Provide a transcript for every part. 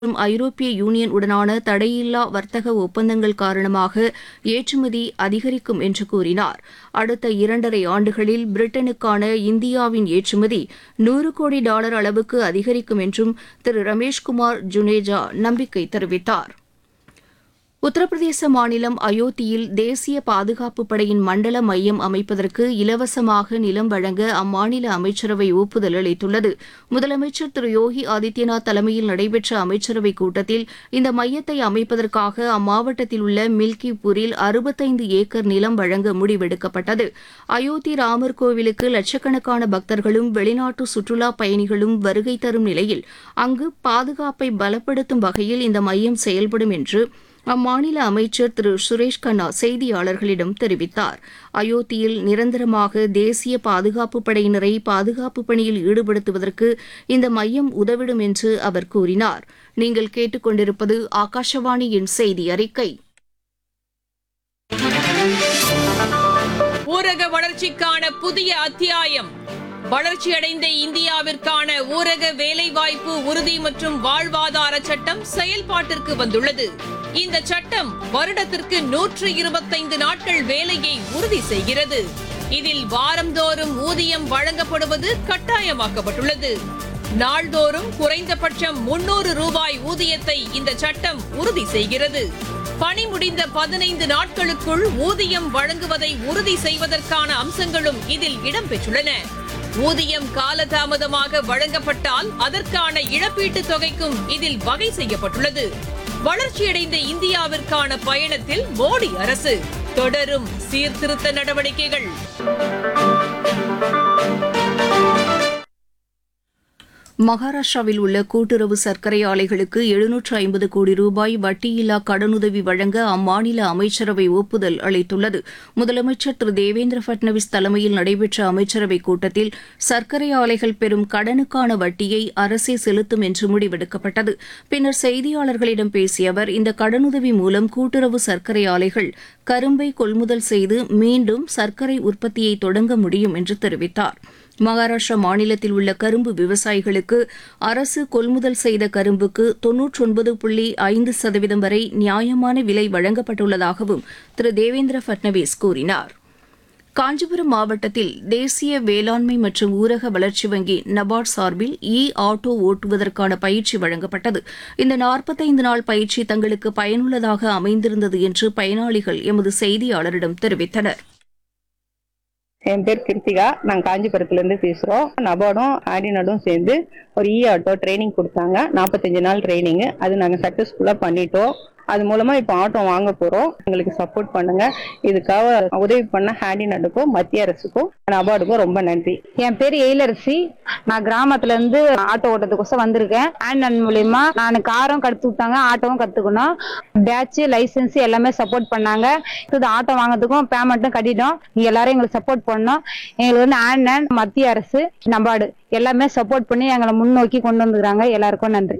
மற்றும் ஐரோப்பிய யூனியன் உடனான தடையில்லா வர்த்தக ஒப்பந்தங்கள் காரணமாக ஏற்றுமதி அதிகரிக்கும் என்று கூறினார் அடுத்த இரண்டரை ஆண்டுகளில் பிரிட்டனுக்கான இந்தியாவின் ஏற்றுமதி நூறு கோடி டாலர் அளவுக்கு அதிகரிக்கும் என்றும் திரு ரமேஷ்குமார் ஜுனேஜா நம்பிக்கை தெரிவித்தார் உத்தரப்பிரதேச மாநிலம் அயோத்தியில் தேசிய பாதுகாப்பு படையின் மண்டல மையம் அமைப்பதற்கு இலவசமாக நிலம் வழங்க அம்மாநில அமைச்சரவை ஒப்புதல் அளித்துள்ளது முதலமைச்சர் திரு யோகி ஆதித்யநாத் தலைமையில் நடைபெற்ற அமைச்சரவைக் கூட்டத்தில் இந்த மையத்தை அமைப்பதற்காக அம்மாவட்டத்தில் உள்ள மில்கிபூரில் அறுபத்தைந்து ஏக்கர் நிலம் வழங்க முடிவெடுக்கப்பட்டது அயோத்தி ராமர் கோவிலுக்கு லட்சக்கணக்கான பக்தர்களும் வெளிநாட்டு சுற்றுலாப் பயணிகளும் வருகை தரும் நிலையில் அங்கு பாதுகாப்பை பலப்படுத்தும் வகையில் இந்த மையம் செயல்படும் என்று அம்மாநில அமைச்சர் திரு சுரேஷ் கண்ணா செய்தியாளர்களிடம் தெரிவித்தார் அயோத்தியில் நிரந்தரமாக தேசிய பாதுகாப்பு படையினரை பாதுகாப்பு பணியில் ஈடுபடுத்துவதற்கு இந்த மையம் உதவிடும் என்று அவர் கூறினார் நீங்கள் கேட்டுக்கொண்டிருப்பது ஆகாஷவாணியின் செய்தி அறிக்கை ஊரக வளர்ச்சிக்கான புதிய அத்தியாயம் வளர்ச்சியடைந்த இந்தியாவிற்கான ஊரக வேலைவாய்ப்பு உறுதி மற்றும் வாழ்வாதார சட்டம் செயல்பாட்டிற்கு வந்துள்ளது இந்த சட்டம் வருடத்திற்கு நூற்று இருபத்தைந்து நாட்கள் வேலையை உறுதி செய்கிறது இதில் வாரந்தோறும் ஊதியம் வழங்கப்படுவது கட்டாயமாக்கப்பட்டுள்ளது நாள்தோறும் குறைந்தபட்சம் முன்னூறு ரூபாய் ஊதியத்தை இந்த சட்டம் உறுதி செய்கிறது பணி முடிந்த பதினைந்து நாட்களுக்குள் ஊதியம் வழங்குவதை உறுதி செய்வதற்கான அம்சங்களும் இதில் இடம்பெற்றுள்ளன ஊதியம் காலதாமதமாக வழங்கப்பட்டால் அதற்கான இழப்பீட்டுத் தொகைக்கும் இதில் வகை செய்யப்பட்டுள்ளது வளர்ச்சியடைந்த இந்தியாவிற்கான பயணத்தில் மோடி அரசு தொடரும் சீர்திருத்த நடவடிக்கைகள் மகாராஷ்டிராவில் உள்ள கூட்டுறவு சர்க்கரை ஆலைகளுக்கு எழுநூற்று ஐம்பது கோடி ரூபாய் வட்டியில்லா கடனுதவி வழங்க அம்மாநில அமைச்சரவை ஒப்புதல் அளித்துள்ளது முதலமைச்சர் திரு தேவேந்திர பட்னவிஸ் தலைமையில் நடைபெற்ற அமைச்சரவைக் கூட்டத்தில் சர்க்கரை ஆலைகள் பெறும் கடனுக்கான வட்டியை அரசே செலுத்தும் என்று முடிவெடுக்கப்பட்டது பின்னர் செய்தியாளர்களிடம் பேசிய அவர் இந்த கடனுதவி மூலம் கூட்டுறவு சர்க்கரை ஆலைகள் கரும்பை கொள்முதல் செய்து மீண்டும் சர்க்கரை உற்பத்தியை தொடங்க முடியும் என்று தெரிவித்தார் மகாராஷ்டிரா மாநிலத்தில் உள்ள கரும்பு விவசாயிகளுக்கு அரசு கொள்முதல் செய்த கரும்புக்கு தொன்னூற்றொன்பது புள்ளி ஐந்து சதவீதம் வரை நியாயமான விலை வழங்கப்பட்டுள்ளதாகவும் திரு தேவேந்திர பட்னவிஸ் கூறினார் காஞ்சிபுரம் மாவட்டத்தில் தேசிய வேளாண்மை மற்றும் ஊரக வளர்ச்சி வங்கி நபார்ட் சார்பில் இ ஆட்டோ ஓட்டுவதற்கான பயிற்சி வழங்கப்பட்டது இந்த நாற்பத்தைந்து நாள் பயிற்சி தங்களுக்கு பயனுள்ளதாக அமைந்திருந்தது என்று பயனாளிகள் எமது செய்தியாளரிடம் தெரிவித்தனர் என் பேர் கிருத்திகா நாங்கள் காஞ்சிபுரத்துல இருந்து பேசுறோம் நபார்டும் ஆடினடும் சேர்ந்து ஒரு இ ஆட்டோ ட்ரைனிங் கொடுத்தாங்க நாற்பத்தஞ்சு நாள் ட்ரைனிங் அது நாங்கள் சக்ஸஸ்ஃபுல்லாக பண்ணிட்டோம் அது மூலமா இப்போ ஆட்டோ வாங்க போறோம் எங்களுக்கு சப்போர்ட் பண்ணுங்க இதுக்காக உதவி பண்ண ஹேண்டி நடுக்கும் மத்திய அரசுக்கும் நபார்டுக்கும் ரொம்ப நன்றி என் பேர் எயிலரசி நான் கிராமத்துல இருந்து ஆட்டோ ஓட்டுறதுக்கோசம் வந்திருக்கேன் ஹேண்ட் மூலியமா நான் காரும் கத்து விட்டாங்க ஆட்டோவும் கத்துக்கணும் பேட்ச் லைசன்ஸ் எல்லாமே சப்போர்ட் பண்ணாங்க இது ஆட்டோ வாங்குறதுக்கும் பேமெண்ட்டும் கட்டிட்டோம் நீங்க எல்லாரும் எங்களுக்கு சப்போர்ட் பண்ணோம் எங்களுக்கு வந்து ஹேண்ட் மத்திய அரசு நபார்டு எல்லாமே சப்போர்ட் பண்ணி எங்களை முன்னோக்கி கொண்டு வந்துக்கிறாங்க எல்லாருக்கும் நன்றி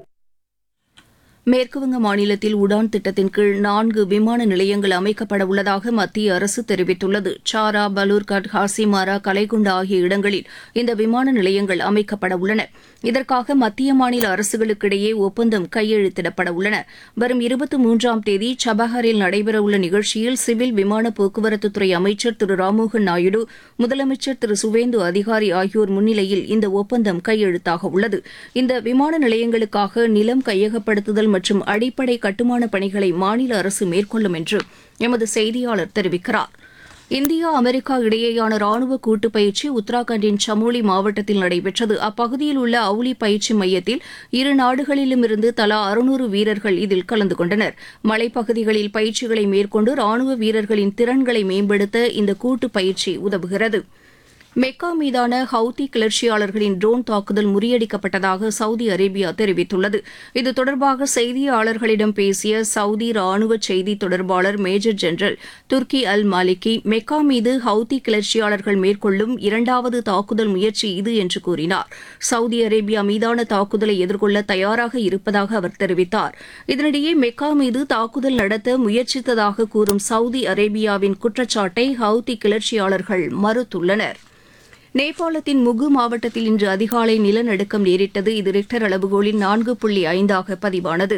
மேற்குவங்க மாநிலத்தில் உடான் திட்டத்தின் கீழ் நான்கு விமான நிலையங்கள் அமைக்கப்பட உள்ளதாக மத்திய அரசு தெரிவித்துள்ளது சாரா பலூர்கட் ஹாசிமாரா கலைகுண்டா ஆகிய இடங்களில் இந்த விமான நிலையங்கள் அமைக்கப்பட உள்ளன இதற்காக மத்திய மாநில அரசுகளுக்கிடையே ஒப்பந்தம் கையெழுத்திடப்பட உள்ளன வரும் இருபத்தி மூன்றாம் தேதி சபஹரில் நடைபெறவுள்ள நிகழ்ச்சியில் சிவில் விமான போக்குவரத்துத்துறை அமைச்சர் திரு ராம்மோகன் நாயுடு முதலமைச்சர் திரு சுவேந்து அதிகாரி ஆகியோர் முன்னிலையில் இந்த ஒப்பந்தம் கையெழுத்தாக உள்ளது இந்த விமான நிலையங்களுக்காக நிலம் கையகப்படுத்துதல் மற்றும் அடிப்படை கட்டுமான பணிகளை மாநில அரசு மேற்கொள்ளும் என்று எமது செய்தியாளர் தெரிவிக்கிறார் இந்தியா அமெரிக்கா இடையேயான ராணுவ கூட்டு பயிற்சி உத்தராகண்டின் சமோலி மாவட்டத்தில் நடைபெற்றது அப்பகுதியில் உள்ள அவுலி பயிற்சி மையத்தில் இரு நாடுகளிலுமிருந்து தலா அறுநூறு வீரர்கள் இதில் கலந்து கொண்டனர் மலைப்பகுதிகளில் பயிற்சிகளை மேற்கொண்டு ராணுவ வீரர்களின் திறன்களை மேம்படுத்த இந்த கூட்டு பயிற்சி உதவுகிறது மெக்கா மீதான ஹவுதி கிளர்ச்சியாளர்களின் ட்ரோன் தாக்குதல் முறியடிக்கப்பட்டதாக சவுதி அரேபியா தெரிவித்துள்ளது இது தொடர்பாக செய்தியாளர்களிடம் பேசிய சவுதி ராணுவ செய்தி தொடர்பாளர் major general Turki Al Maliki Mecca மீது ஹவுதி கிளர்ச்சியாளர்கள் மேற்கொள்ளும் இரண்டாவது தாக்குதல் முயற்சி இது என்று கூறினார் சவுதி அரேபியா மீதான தாக்குதலை எதிர்கொள்ள தயாராக இருப்பதாக அவர் தெரிவித்தார் இதனிடையே மெக்கா மீது தாக்குதல் நடத்த முயற்சித்ததாக கூறும் சவுதி அரேபியாவின் குற்றச்சாட்டை ஹவுதி கிளர்ச்சியாளர்கள் மறுத்துள்ளனர் நேபாளத்தின் முகு மாவட்டத்தில் இன்று அதிகாலை நிலநடுக்கம் நேரிட்டது இது ரிக்டர் அளவுகோலில் நான்கு புள்ளி ஐந்தாக பதிவானது